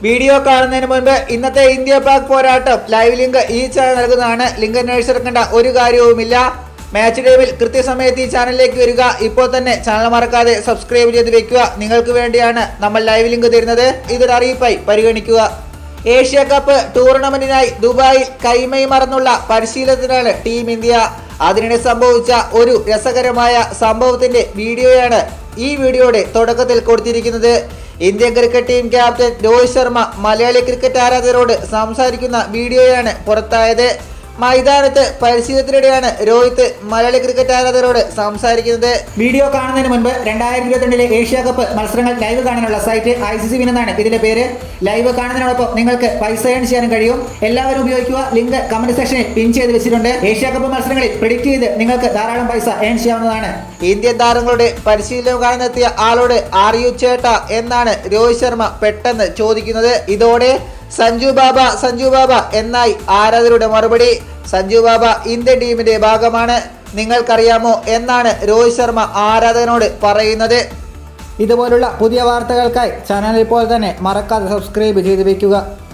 video കാണുന്നതിന് മുൻപ് ഇന്നത്തെ ഇന്ത്യ പാക് പോരാട്ടം ലൈവ് ലിങ്ക് ഈ ചാനൽ നൽകുന്നതാണ് ലിങ്ക് അന്വേഷിച്ചിറക്കേണ്ട ഒരു കാര്യവുമില്ല മാച്ച് ടൈമിൽ കൃത്യസമയത്ത് ഈ ചാനലിലേക്ക് വരിക ഇപ്പോൾ തന്നെ ചാനൽ മറക്കാതെ സബ്സ്ക്രൈബ് ചെയ്ത് വെക്കുക നിങ്ങൾക്ക് വേണ്ടിയാണ് നമ്മൾ ലൈവ് ലിങ്ക് തരുന്നത് ഇതൊരു അറിയിപ്പായി പരിഗണിക്കുക ഏഷ്യ കപ്പ് ടൂർണമെന്റിനായി ദുബായിൽ കൈമൈ മറന്നുള്ള പരിശീലനത്തിനാണ് ടീം ഇന്ത്യ അതിനിടെ സംഭവിച്ച ഒരു രസകരമായ സംഭവത്തിന്റെ വീഡിയോയാണ് ഈ വീഡിയോയുടെ തുടക്കത്തിൽ കൊടുത്തിരിക്കുന്നത് Indian cricket team captain Rohit Sharma Malayali cricket ആരാധകരോട് സംസാരിക്കുന്ന വീഡിയോയാണ് പുറത്തായത് മൈതാനത്ത് പരിശീലനത്തിനിടെയാണ് രോഹിത് മലയാളി ക്രിക്കറ്റ് ആരാധകരോട് സംസാരിക്കുന്നത് വീഡിയോ കാണുന്നതിന് മുൻപ് രണ്ടായിരത്തി ഇരുപത്തിരണ്ടിലെ ഏഷ്യ കപ്പ് മത്സരങ്ങൾ ലൈവ് കാണാനുള്ള site I C C win എന്നാണ് ഇതിന്റെ പേര് ലൈവ് കാണുന്നതിനോടൊപ്പം നിങ്ങൾക്ക് പൈസ ഏൺ ചെയ്യാനും കഴിയും എല്ലാവരും ഉപയോഗിക്കുക ലിങ്ക് കമന്റ് സെക്ഷനിൽ പിൻ ചെയ്ത് വെച്ചിട്ടുണ്ട് ഏഷ്യ കപ്പ് മത്സരങ്ങളിൽ പ്രിഡിക്റ്റ് ചെയ്ത് നിങ്ങൾക്ക് ധാരാളം പൈസ ഏൺ ചെയ്യാവുന്നതാണ് ഇന്ത്യൻ താരങ്ങളുടെ പരിശീലനം കാണാനെത്തിയ ആളോട് ആർ യു ചേട്ട എന്നാണ് രോഹിത് ശർമ്മ പെട്ടെന്ന് ചോദിക്കുന്നത് ഇതോടെ സഞ്ജു ബാബ സഞ്ജു ബാബ എന്നായി ആരാധകരുടെ മറുപടി സഞ്ജു ബാബ ഇന്ത്യൻ ടീമിന്റെ ഭാഗമാണ് നിങ്ങൾക്കറിയാമോ എന്നാണ് രോഹിത് ശർമ്മ ആരാധകനോട് പറയുന്നത് ഇതുപോലുള്ള പുതിയ വാർത്തകൾക്കായി ചാനൽ ഇപ്പോൾ തന്നെ മറക്കാതെ സബ്സ്ക്രൈബ് ചെയ്ത് വെക്കുക